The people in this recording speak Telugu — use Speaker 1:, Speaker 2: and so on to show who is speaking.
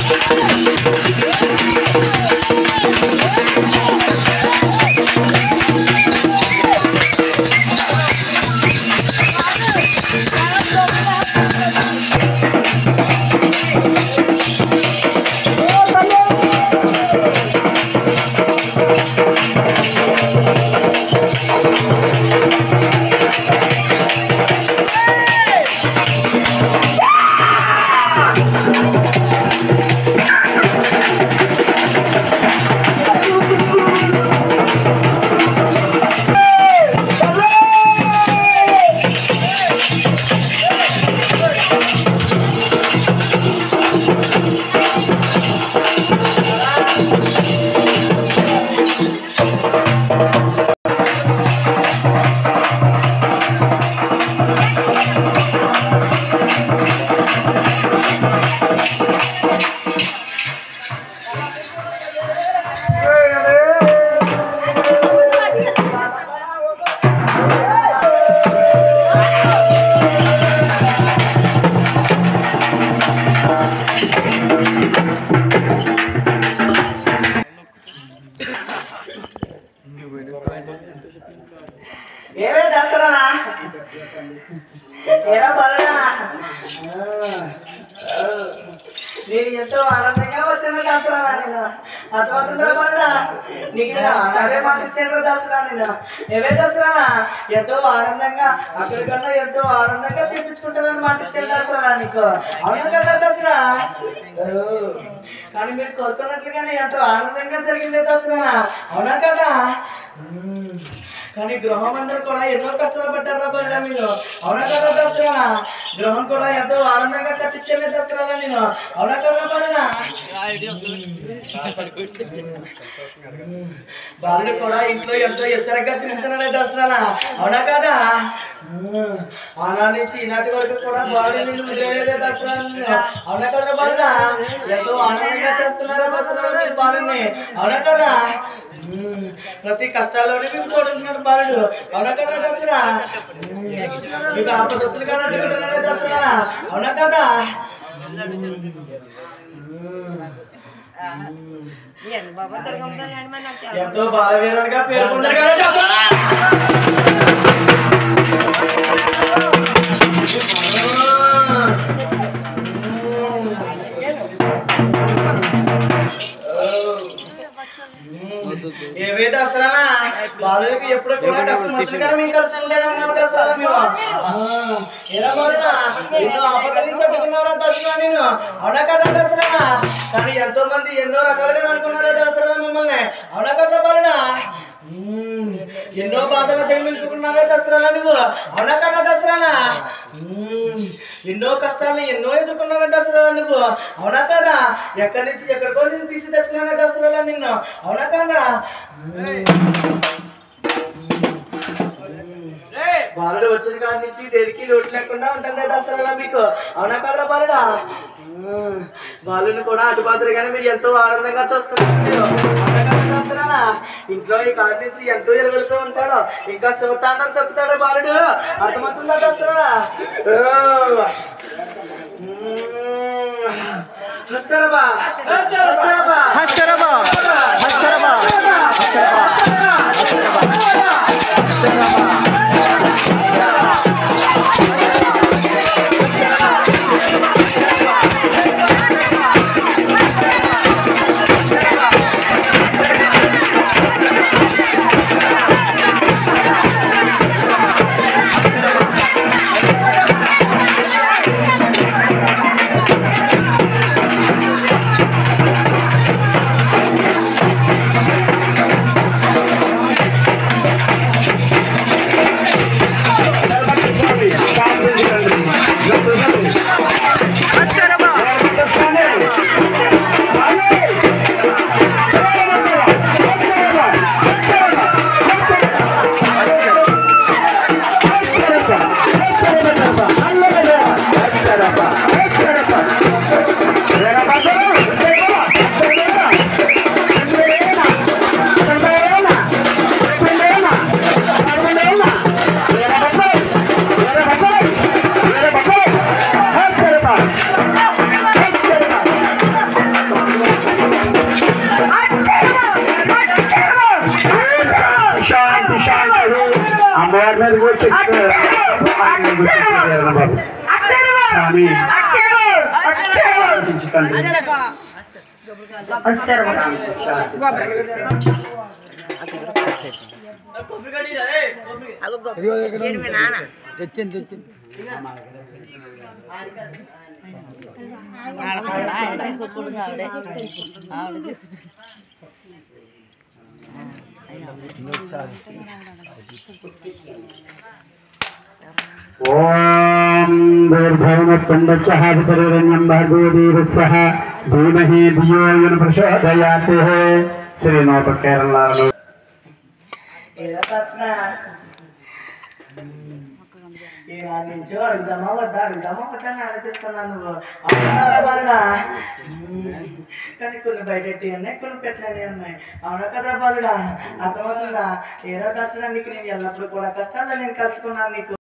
Speaker 1: ఏమే దసరానా ఏరా బలనా నేను ఎంతో ఆనందంగా వచ్చిన దసరా నేను అర్థమవుతుందా బలనా నీకు నేను అదే మాట ఇచ్చాను దసరా నేను ఏవే దసరా ఎంతో ఆనందంగా అక్కడికన్నా ఎంతో ఆనందంగా చేపించుకుంటానని మాట ఇచ్చాను దసరా నీకు అవును కదా దసరా ఓ, కానీ మీరు కోరుకున్నట్లుగానే ఎంతో ఆనందంగా జరిగిందే దసరా అవునా కదా మ్మ్. కానీ గృహం అందరూ కూడా ఎన్నో కష్టాలు పడ్డారా బలిరా మీరు అవునా కదా దసరా గృహం కూడా ఎంతో ఆనందంగా కట్టించలే దసరా నేను అవునా కదా బలిరా బాలుడు కూడా ఇంట్లో ఎంతో హెచ్చరికగా తిరుగుతున్నాడే దసరా అవునా కదా ఉమ్. ఆనాటి నుంచి ఈనాటి వరకు కూడా బాలుడు నిన్ను వదిలేదే దసరా అవునా కదా బాలుడా ఎంతో ఆనందంగా చేస్తున్నారా దసరా మీరు బాలుని అవునా కదా ఉమ్. ప్రతి కష్టాల్లోనే మీకు తోడుతున్నాడు బాలుడు అవునా కదా దసరా ఉమ్. మీకు ఆపద వచ్చులు కదా అడ్డుకుంటున్నాడే దసరా అవునా కదా ఎంతో బాలవీరులుగా పేర్కొన్నారు కదా దసరా ఏవే దసరా బాలుకి ఎప్పుడు కూడా కష్టం వచ్చిన కదా మేము కలిసి ఉండేవాళ్ళం దసరా మేము ఆ, ఏరా బాలుడా ఎన్నో ఆపదల నుంచి అడ్డుకున్నావురా దసరా నేను అవునా కదా దసరా కానీ ఎంతో మంది ఎన్నో రకాలుగా అనుకున్నారా దసరా మిమ్మల్ని అవునా కదా బాలుడా ఉమ్, ఎన్నో బాధలు దిగమించుకున్నావే దసరాలా నువ్వు అవునా కదా దసరాలా ఉమ్, ఎన్నో కష్టాలను ఎన్నో ఎదుర్కొన్నావే దసరాలా నువ్వు అవునా కదా ఎక్కడి నుంచి ఎక్కడికో నేను తీసి తెచ్చుకున్నావే దసరాలా నిన్ను అవునా కదా బాలుడు వచ్చిన కాడి నుంచి దేనికి లోటు లేకుండా ఉంటుంది దసరాలా మీకు అవునా కదా బాలుడా ఉమ్, బాలుని కూడా అటు మాదిరిగానే మీరు ఎంతో ఆనందంగా చూస్తున్నారు మీరు. అవునా కదా దసరాలా ఇంట్లో ఈ కాడి నుంచి ఎంతో ఎలుగుతూ ఉంటాడు ఇంకా శివతాండం తొక్కుతాడు బాలుడు అర్థమవుతుందా దసరా ఓ. ఉమ్. హస్తరబా హస్తరబా
Speaker 2: హస్తరబా హస్తరబా
Speaker 3: ఆ అదిగో చెప్తా. స్వామి తండ్రి ఓం దూర్భౌమకుండచహాభితరురణ్యం భాగోదీరస్సహ ధీమహి ధియో యన ప్రచోదయాత్ శ్రీనోత కేరళలో
Speaker 1: ఏదో ప్రశ్న ఈ నా నుంచి అడుగుదామా వద్దా అడుగుదామా వద్దా అని ఆలోచిస్తున్నాను నువ్వు అవునా బాలుడా కానీ కొన్ని బయట ఉన్నాయి కొన్ని పెట్టలేని ఉన్నాయి అవునా కదా బాలుడా అర్థమవుతుందా ఏదో కష్టం నీకు నేను ఎల్లప్పుడూ కూడా కష్టాల్లో నేను కలుసుకున్నాను నీకు